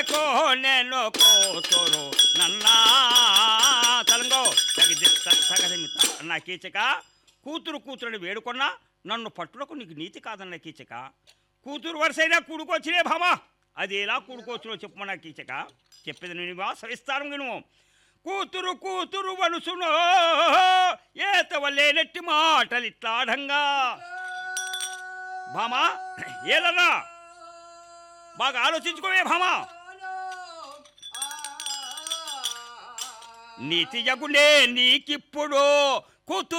నీకు నేను కూతురు నన్నా తలంగో తగిది తగదమిత అన్నా కీచక కూతురు కూతురుని వేడుకున్నా నన్ను పట్టులకు నీకు నీతి కాదన్న కీచక కూతురు వరుసైనా కూడుకొచ్చినే భామా అది ఎలా కూడుకోవచ్చునో చెప్పమన్నా కీచక చెప్పేది నేను సవిస్తారం విను కూతురు కూతురు వనుసునో ఏతవలేనట్టి మాటలు ఇట్లాడంగా భామా ఏలన్నా బాగా ఆలోచించుకోవే భామా నీతి జగునే నీకిప్పుడు కూతురు